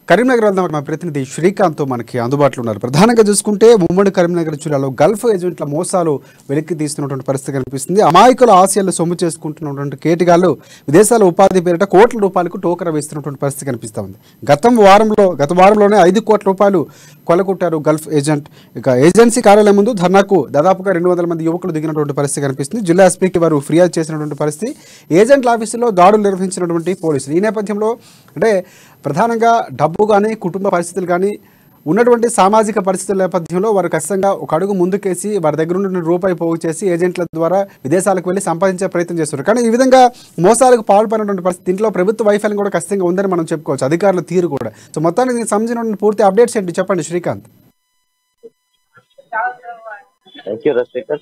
కరీంనగర్ వెళ్దాం మా ప్రతినిధి శ్రీకాంత్ మనకి అందుబాటులో ఉన్నారు ప్రధానంగా చూసుకుంటే ఉమ్మడి కరీంనగర్ జిల్లాలో గల్ఫ్ ఏజెంట్ల మోసాలు వెలికి తీస్తున్నటువంటి పరిస్థితి కనిపిస్తుంది అమాయకుల ఆశయాలు సొమ్ము చేసుకుంటున్నటువంటి కేటిగాళ్ళు విదేశాల ఉపాధి పేరిట కోట్ల రూపాయలకు టోకర వేస్తున్నటువంటి పరిస్థితి కనిపిస్తూ ఉంది గతం వారంలో గత వారంలోనే ఐదు కోట్ల రూపాయలు కొలగొట్టారు గల్ఫ్ ఏజెంట్ ఇక ఏజెన్సీ కార్యాలయం ముందు ధర్నాకు దాదాపుగా రెండు వందల మంది యువకులు దిగినటువంటి పరిస్థితి కనిపిస్తుంది జిల్లా ఎస్పీకి వారు ఫిర్యాదు చేసినటువంటి పరిస్థితి ఏజెంట్ల ఆఫీసులో దాడులు నిర్వహించినటువంటి పోలీసులు ఈ నేపథ్యంలో అంటే ప్రధానంగా డబ్బు కానీ కుటుంబ పరిస్థితులు కానీ ఉన్నటువంటి సామాజిక పరిస్థితుల నేపథ్యంలో వారు ఖచ్చితంగా ఒక అడుగు ముందుకేసి వారి దగ్గర ఉన్న రూపాయి పోగు చేసి ఏజెంట్ల ద్వారా విదేశాలకు వెళ్ళి సంపాదించే ప్రయత్నం చేస్తున్నారు కానీ ఈ విధంగా మోసాలకు పాల్పడినటువంటి పరిస్థితి దీంట్లో ప్రభుత్వ వైఫల్యం కూడా ఖచ్చితంగా ఉందని మనం చెప్పుకోవచ్చు అధికారుల తీరు కూడా సో మొత్తానికి దీనికి సంబంధించిన పూర్తి అప్డేట్స్ ఏంటి చెప్పండి శ్రీకాంత్ థ్యాంక్ యూ రాజశేఖర్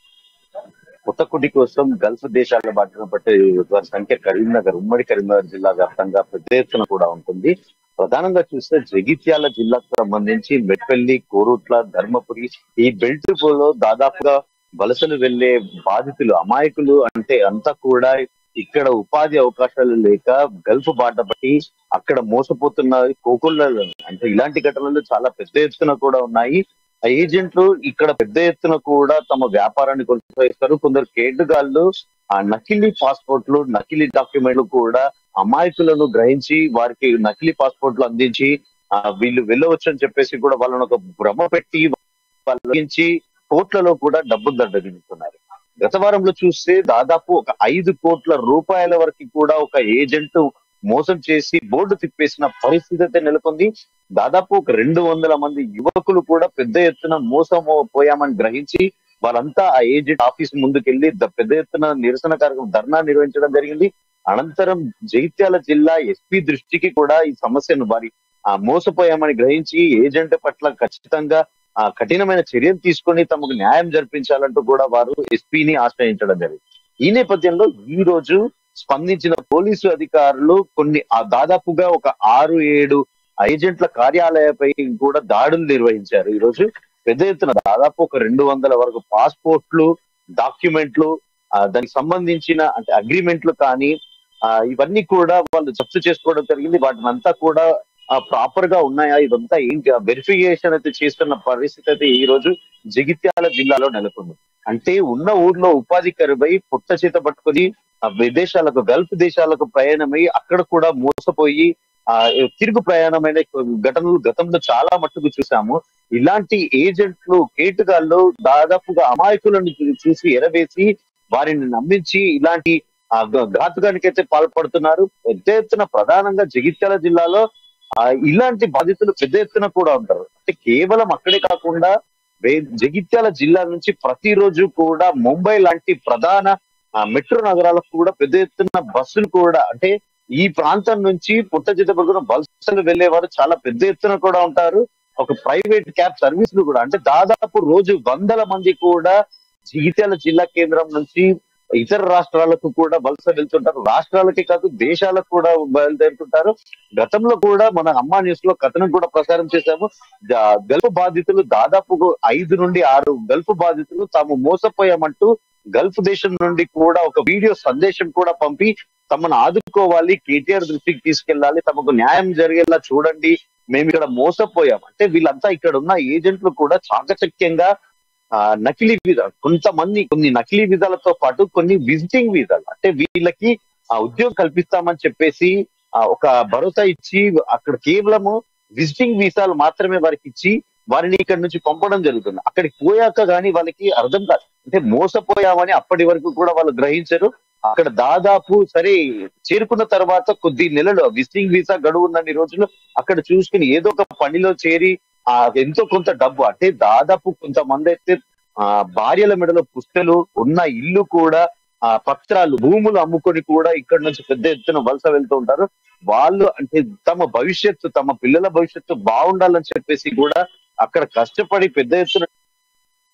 కొత్తకుడి కోసం గల్ఫ్ దేశాల బాటిన పట్టే వారి సంఖ్య కరీంనగర్ ఉమ్మడి కరీంనగర్ జిల్లా వ్యాప్తంగా పెద్ద ఎత్తున కూడా ఉంటుంది ప్రధానంగా చూస్తే జగిత్యాల జిల్లాకు సంబంధించి మెట్పల్లి కోరుట్ల ధర్మపురి ఈ బెల్ట్ లో దాదాపుగా వలసలు వెళ్లే బాధితులు అమాయకులు అంటే అంతా కూడా ఇక్కడ ఉపాధి అవకాశాలు లేక గల్ఫ్ బాట పట్టి అక్కడ మోసపోతున్న కోకుళ్ళ అంటే ఇలాంటి ఘటనలు చాలా పెద్ద ఎత్తున కూడా ఉన్నాయి ఆ ఏజెంట్లు ఇక్కడ పెద్ద ఎత్తున కూడా తమ వ్యాపారాన్ని కొనసాగిస్తారు కొందరు కేటుగాళ్ళు ఆ నకిలీ పాస్పోర్ట్లు నకిలీ డాక్యుమెంట్లు కూడా అమాయకులను గ్రహించి వారికి నకిలీ పాస్పోర్ట్లు అందించి ఆ వీళ్ళు వెళ్ళవచ్చు అని చెప్పేసి కూడా వాళ్ళని ఒక భ్రమ పెట్టి వాళ్ళకి కోట్లలో కూడా డబ్బులు దండగిస్తున్నారు గత వారంలో చూస్తే దాదాపు ఒక ఐదు కోట్ల రూపాయల వరకు కూడా ఒక ఏజెంట్ మోసం చేసి బోర్డు తిప్పేసిన పరిస్థితి అయితే నెలకొంది దాదాపు ఒక రెండు వందల మంది యువకులు కూడా పెద్ద ఎత్తున మోసం పోయామని గ్రహించి వాళ్ళంతా ఆ ఏజెంట్ ఆఫీస్ ముందుకెళ్లి ద- పెద్ద ఎత్తున నిరసన కార్యక్రమం ధర్నా నిర్వహించడం జరిగింది అనంతరం జగిత్యాల జిల్లా ఎస్పీ దృష్టికి కూడా ఈ సమస్యను వారి ఆ మోసపోయామని గ్రహించి ఏజెంట్ పట్ల ఖచ్చితంగా ఆ కఠినమైన చర్యలు తీసుకొని తమకు న్యాయం జరిపించాలంటూ కూడా వారు ఎస్పీని ఆశ్రయించడం జరిగింది ఈ నేపథ్యంలో ఈ రోజు స్పందించిన పోలీసు అధికారులు కొన్ని ఆ దాదాపుగా ఒక ఆరు ఏడు ఏజెంట్ల కార్యాలయపై కూడా దాడులు నిర్వహించారు ఈ రోజు పెద్ద ఎత్తున దాదాపు ఒక రెండు వందల వరకు పాస్పోర్ట్లు డాక్యుమెంట్లు ఆ, దానికి సంబంధించిన అంటే అగ్రిమెంట్లు కానీ ఆ, ఇవన్నీ కూడా వాళ్ళు జప్తు చేసుకోవడం జరిగింది వాటిని అంతా కూడా ప్రాపర్ గా ఉన్నాయా ఇదంతా ఏంటి వెరిఫికేషన్ అయితే చేస్తున్న పరిస్థితి అయితే ఈ రోజు జగిత్యాల జిల్లాలో నెలకొంది అంటే ఉన్న ఊర్లో ఉపాధి కరువై పుట్ట చేత పట్టుకొని ఆ విదేశాలకు గల్ఫ్ దేశాలకు ప్రయాణమై అక్కడ కూడా మోసపోయి ఆ తిరుగు ప్రయాణమైన ఘటనలు గతంలో చాలా మట్టుకు చూసాము ఇలాంటి ఏజెంట్లు కేటుగాళ్ళు దాదాపుగా అమాయకులను చూ- చూసి ఎరవేసి వారిని నమ్మించి ఇలాంటి ఆ ఘ- ఘాతుకానికైతే పాల్పడుతున్నారు పెద్ద ఎత్తున ప్రధానంగా జగిత్యాల జిల్లాలో ఆ ఇలాంటి బాధితులు పెద్ద ఎత్తున కూడా ఉంటారు అంటే కేవలం అక్కడే కాకుండా వే- జగిత్యాల జిల్లా నుంచి ప్రతిరోజు కూడా ముంబై లాంటి ప్రధాన ఆ, మెట్రో నగరాలకు కూడా పెద్ద ఎత్తున బస్సులు కూడా అంటే ఈ ప్రాంతం నుంచి పుట్టజిత పడుకున్న బస్సులు వెళ్లేవారు చాలా పెద్ద ఎత్తున కూడా ఉంటారు ఒక ప్రైవేట్ క్యాబ్ సర్వీసులు కూడా అంటే దాదాపు రోజు వందల మంది కూడా జగిత్యాల జిల్లా కేంద్రం నుంచి ఇతర రాష్ట్రాలకు కూడా వలస వెళ్తుంటారు రాష్ట్రాలకే కాదు దేశాలకు కూడా బయలుదేరుతుంటారు గతంలో కూడా మన అమ్మా న్యూస్ లో కథనం కూడా ప్రసారం చేశాము జా- గల్ఫ్ బాధితులు దాదాపు ఐదు నుండి ఆరు గల్ఫ్ బాధితులు తాము మోసపోయామంటూ గల్ఫ్ దేశం నుండి కూడా ఒక వీడియో సందేశం కూడా పంపి తమను ఆదుకోవాలి కేటీఆర్ దృష్టికి తీసుకెళ్లాలి తమకు న్యాయం జరిగేలా చూడండి మేము ఇక్కడ మోసపోయాం అంటే వీళ్ళంతా ఇక్కడ ఉన్న ఏజెంట్లు కూడా చాకచక్యంగా ఆ నకిలీ వీసా కొంతమంది కొన్ని నకిలీ వీసాలతో పాటు కొన్ని విజిటింగ్ వీసాలు అంటే వీళ్ళకి ఆ ఉద్యోగం కల్పిస్తామని చెప్పేసి ఆ ఒక భరోసా ఇచ్చి అక్కడ కేవలము విజిటింగ్ వీసాలు మాత్రమే వారికి ఇచ్చి వారిని ఇక్కడ నుంచి పంపడం జరుగుతుంది అక్కడికి పోయాక గానీ వాళ్ళకి అర్థం కాదు అంటే మోసపోయామని అప్పటి వరకు కూడా వాళ్ళు గ్రహించరు అక్కడ దాదాపు సరే చేరుకున్న తర్వాత కొద్ది నెలలు విజిటింగ్ వీసా గడువు ఉన్నన్ని రోజులు అక్కడ చూసుకుని ఏదో ఒక పనిలో చేరి ఆ ఎంతో కొంత డబ్బు అంటే దాదాపు కొంతమంది అయితే ఆ భార్యల మెడలో పుస్తలు ఉన్న ఇల్లు కూడా ఆ పత్రాలు భూములు అమ్ముకొని కూడా ఇక్కడ నుంచి పెద్ద ఎత్తున వలస వెళ్తూ ఉంటారు వాళ్ళు అంటే తమ భవిష్యత్తు తమ పిల్లల భవిష్యత్తు బాగుండాలని చెప్పేసి కూడా అక్కడ కష్టపడి పెద్ద ఎత్తున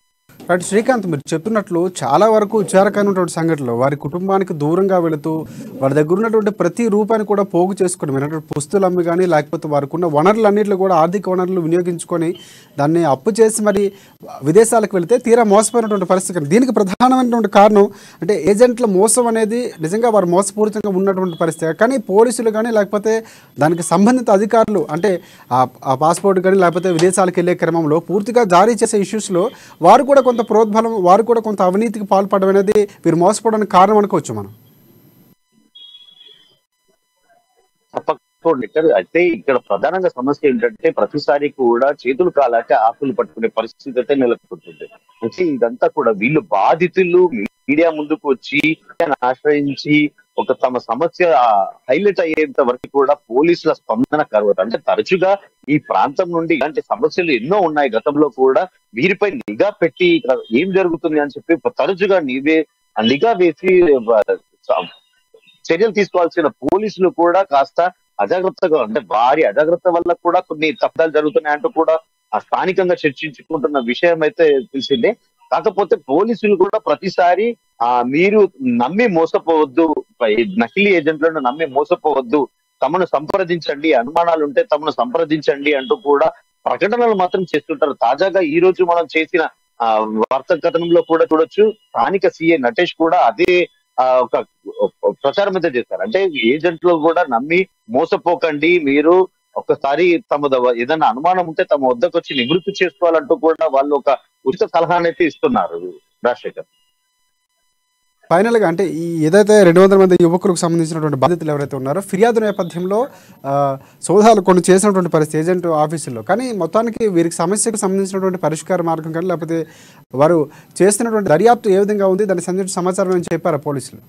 రైట్ శ్రీకాంత్ మీరు చెప్పినట్లు చాలా వరకు విచారకరమైనటువంటి సంఘటనలు వారి కుటుంబానికి దూరంగా వెళుతూ వారి దగ్గర ఉన్నటువంటి ప్రతి రూపాయిని కూడా పోగు చేసుకుని వినటువంటి పుస్తులు అమ్మి కానీ లేకపోతే వారికి ఉన్న వనరులన్నింటిలో కూడా ఆర్థిక వనరులు వినియోగించుకొని దాన్ని అప్పు చేసి మరి విదేశాలకు వెళితే తీరా మోసపోయినటువంటి పరిస్థితి దీనికి ప్రధానమైనటువంటి కారణం అంటే ఏజెంట్ల మోసం అనేది నిజంగా వారు మోసపూరితంగా ఉన్నటువంటి పరిస్థితి కానీ పోలీసులు కానీ లేకపోతే దానికి సంబంధిత అధికారులు అంటే ఆ ఆ పాస్పోర్ట్ కానీ లేకపోతే విదేశాలకు వెళ్ళే క్రమంలో పూర్తిగా జారీ చేసే ఇష్యూస్లో వారు కూడా కొంత ప్రోద్బలం వారు కూడా కొంత అవినీతికి పాల్పడడం అనేది వీరు మోసపోవడానికి కారణం అనుకోవచ్చు మనం తప్పకుండా ఇక్కడ అయితే ఇక్కడ ప్రధానంగా సమస్య ఏంటంటే ప్రతిసారి కూడా చేతులు కాలాక ఆకులు పట్టుకునే పరిస్థితి అయితే నెలకొంటుంది అంటే ఇదంతా కూడా వీళ్ళు బాధితులు మీడియా ముందుకు వచ్చి మీడియాను ఆశ్రయించి ఒక తమ సమస్య హైలైట్ అయ్యేంత వరకు కూడా పోలీసుల స్పందన కరవదు అంటే తరచుగా ఈ ప్రాంతం నుండి ఇలాంటి సమస్యలు ఎన్నో ఉన్నాయి గతంలో కూడా వీరిపై నిఘా పెట్టి ఇక్కడ ఏం జరుగుతుంది అని చెప్పి తరచుగా నీవే ఆ నిఘా వేసి ఆ, చర్యలు తీసుకోవాల్సిన పోలీసులు కూడా కాస్త అజాగ్రత్తగా అంటే భారీ అజాగ్రత్త వల్ల కూడా కొన్ని తప్పిదాలు జరుగుతున్నాయి అంటూ కూడా ఆ స్థానికంగా చర్చించుకుంటున్న విషయం అయితే తెలిసిందే కాకపోతే పోలీసులు కూడా ప్రతిసారి ఆ మీరు నమ్మి మోసపోవద్దు ఈ నకిలీ ఏజెంట్లను నమ్మి మోసపోవద్దు తమను సంప్రదించండి అనుమానాలు ఉంటే తమను సంప్రదించండి అంటూ కూడా ప్రకటనలు మాత్రం చేస్తుంటారు తాజాగా ఈ రోజు మనం చేసిన ఆ వార్తా కథనంలో కూడా చూడొచ్చు స్థానిక సీఏ నటేష్ కూడా అదే ఆ, ఒక ఒక ప్రచారం అయితే చేస్తారు అంటే ఏజెంట్లు కూడా నమ్మి మోసపోకండి మీరు ఒక్కసారి తమ ద- ఏదైనా అనుమానం ఉంటే తమ వద్దకు వచ్చి నివృత్తి చేసుకోవాలంటూ కూడా వాళ్ళు ఒక ఉచిత సలహానైతే అయితే ఇస్తున్నారు రాజశేఖర్ ఫైనల్గా అంటే ఈ ఏదైతే రెండు వందల మంది యువకులకు సంబంధించినటువంటి బాధితులు ఎవరైతే ఉన్నారో ఫిర్యాదు నేపథ్యంలో ఆ, సోదాలు కొన్ని చేసినటువంటి పరిస్థితి ఏజెంట్ ఆఫీసుల్లో కానీ మొత్తానికి వీరికి సమస్యకు సంబంధించినటువంటి పరిష్కార మార్గం కానీ లేకపోతే వారు చేస్తున్నటువంటి దర్యాప్తు ఏ విధంగా ఉంది దానికి సంబంధించిన సమాచారం ఏమైనా చెప్పారా పోలీసులు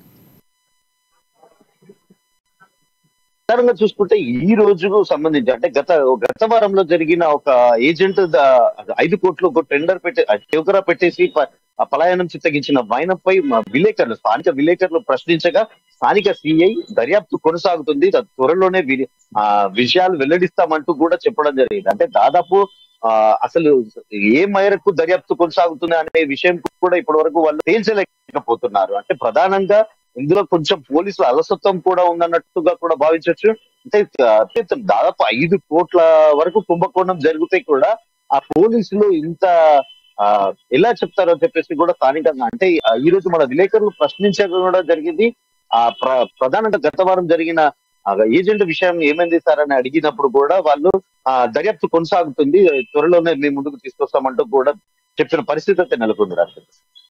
ప్రధానంగా చూసుకుంటే ఈ రోజుకు సంబంధించి అంటే గత గత వారంలో జరిగిన ఒక ఏజెంట్ ద- ఐదు కోట్లు ఒక టెండర్ పెట్టే చౌకరా పెట్టేసి ప- ఆ పలాయనం చిత్తగించిన వైనంపై మా విలేకరులు స్థానిక విలేకరులు ప్రశ్నించగా స్థానిక సిఐ దర్యాప్తు కొనసాగుతుంది త- త్వరలోనే వి- ఆ విషయాలు వెల్లడిస్తామంటూ కూడా చెప్పడం జరిగింది అంటే దాదాపు ఆ అసలు ఏ మేరకు దర్యాప్తు కొనసాగుతుంది అనే విషయం కూడా ఇప్పటి వరకు వాళ్ళు తేల్చలేకపోతున్నారు అంటే ప్రధానంగా ఇందులో కొంచెం పోలీసుల అలసత్వం కూడా ఉందన్నట్టుగా కూడా భావించవచ్చు అంటే ఆ, అంటే దాదాపు ఐదు కోట్ల వరకు కుంభకోణం జరిగితే కూడా ఆ పోలీసులు ఇంత ఆ ఎలా చెప్తారో చెప్పేసి కూడా స్థానికంగా అంటే ఆ, ఈ రోజు మన విలేకరులు ప్రశ్నించడం కూడా జరిగింది ఆ ప్ర ప్రధానంగా గత వారం జరిగిన ఆ ఏజెంట్ విషయం ఏమైంది సార్ అని అడిగినప్పుడు కూడా వాళ్ళు ఆ దర్యాప్తు కొనసాగుతుంది త్వరలోనే మేము ముందుకు తీసుకొస్తామంటూ కూడా చెప్పిన పరిస్థితి అయితే నెలకొంది రాష్ట్రం